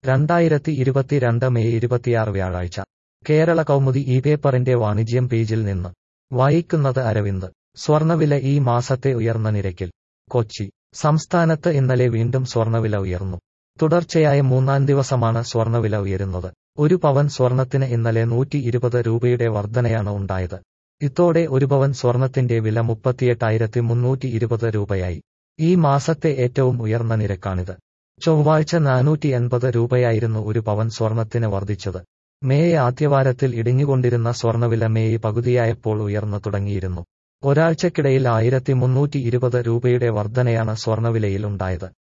രണ്ടായിരത്തി ഇരുപത്തിരണ്ട് മെയ് ഇരുപത്തിയാറ് വ്യാഴാഴ്ച കേരള കൗമുദി ഈ പേപ്പറിന്റെ വാണിജ്യം പേജിൽ നിന്ന് വായിക്കുന്നത് അരവിന്ദ് സ്വർണവില ഈ മാസത്തെ ഉയർന്ന നിരക്കിൽ കൊച്ചി സംസ്ഥാനത്ത് ഇന്നലെ വീണ്ടും സ്വർണവില ഉയർന്നു തുടർച്ചയായ മൂന്നാം ദിവസമാണ് സ്വർണവില ഉയരുന്നത് ഒരു പവൻ സ്വർണത്തിന് ഇന്നലെ നൂറ്റി ഇരുപത് രൂപയുടെ വർധനയാണ് ഉണ്ടായത് ഇതോടെ ഒരു പവൻ സ്വർണത്തിന്റെ വില മുപ്പത്തിയെട്ടായിരത്തി മുന്നൂറ്റി ഇരുപത് രൂപയായി ഈ മാസത്തെ ഏറ്റവും ഉയർന്ന നിരക്കാണിത് ചൊവ്വാഴ്ച നാനൂറ്റി എൺപത് രൂപയായിരുന്നു ഒരു പവൻ സ്വർണത്തിന് വർദ്ധിച്ചത് മേയ് ആദ്യവാരത്തിൽ ഇടിഞ്ഞുകൊണ്ടിരുന്ന സ്വർണവില മേയ് പകുതിയായപ്പോൾ ഉയർന്നു തുടങ്ങിയിരുന്നു ഒരാഴ്ചക്കിടയിൽ ആയിരത്തി മുന്നൂറ്റി ഇരുപത് രൂപയുടെ വർധനയാണ് സ്വർണവിലയിൽ ഉണ്ടായത്